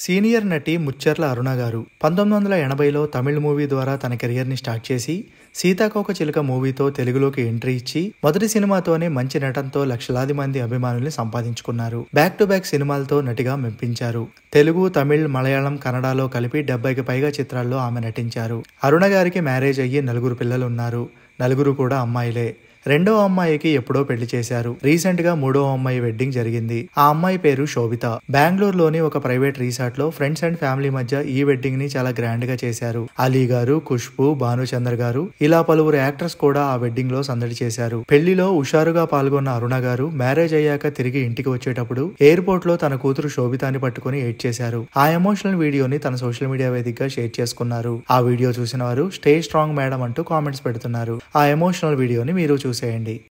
senior నటి ముచ్చర్ల అరుణ గారు పంతొమ్మిది వందల ఎనభైలో తమిళ్ మూవీ ద్వారా తన కెరియర్ని స్టార్ట్ చేసి సీతాకోక చిలుక మూవీతో తెలుగులోకి ఎంట్రీ ఇచ్చి మొదటి సినిమాతోనే మంచి నటనతో లక్షలాది మంది అభిమానుల్ని సంపాదించుకున్నారు బ్యాక్ టు బ్యాక్ సినిమాలతో నటిగా మెప్పించారు తెలుగు తమిళ్ మలయాళం కన్నడలో కలిపి డెబ్బైకి పైగా చిత్రాల్లో ఆమె నటించారు అరుణ గారికి మ్యారేజ్ అయ్యి నలుగురు పిల్లలు ఉన్నారు నలుగురు కూడా అమ్మాయిలే రెండో అమ్మాయికి ఎప్పుడో పెళ్లి చేశారు రీసెంట్ గా మూడో అమ్మాయి వెడ్డింగ్ జరిగింది ఆ అమ్మాయి పేరు శోభిత బెంగళూరులోని ఒక ప్రైవేట్ రిసార్ట్ లో ఫ్రెండ్స్ అండ్ ఫ్యామిలీ మధ్య ఈ వెడ్డింగ్ ని చాలా గ్రాండ్ గా చేశారు అలీ గారు ఖుష్బు భానుచందర్ గారు ఇలా పలువురు యాక్టర్స్ కూడా ఆ వెడ్డింగ్ లో సందడి చేశారు పెళ్లిలో హుషారుగా పాల్గొన్న అరుణ గారు మ్యారేజ్ అయ్యాక తిరిగి ఇంటికి వచ్చేటప్పుడు ఎయిర్పోర్ట్ లో తన కూతురు శోభితాని పట్టుకుని ఏడ్ చేశారు ఆ ఎమోషనల్ వీడియోని తన సోషల్ మీడియా వేదికగా షేర్ చేసుకున్నారు ఆ వీడియో చూసిన వారు స్టే స్ట్రాంగ్ మేడం అంటూ కామెంట్స్ పెడుతున్నారు ఆ ఎమోషనల్ వీడియోని మీరు చూసేయండి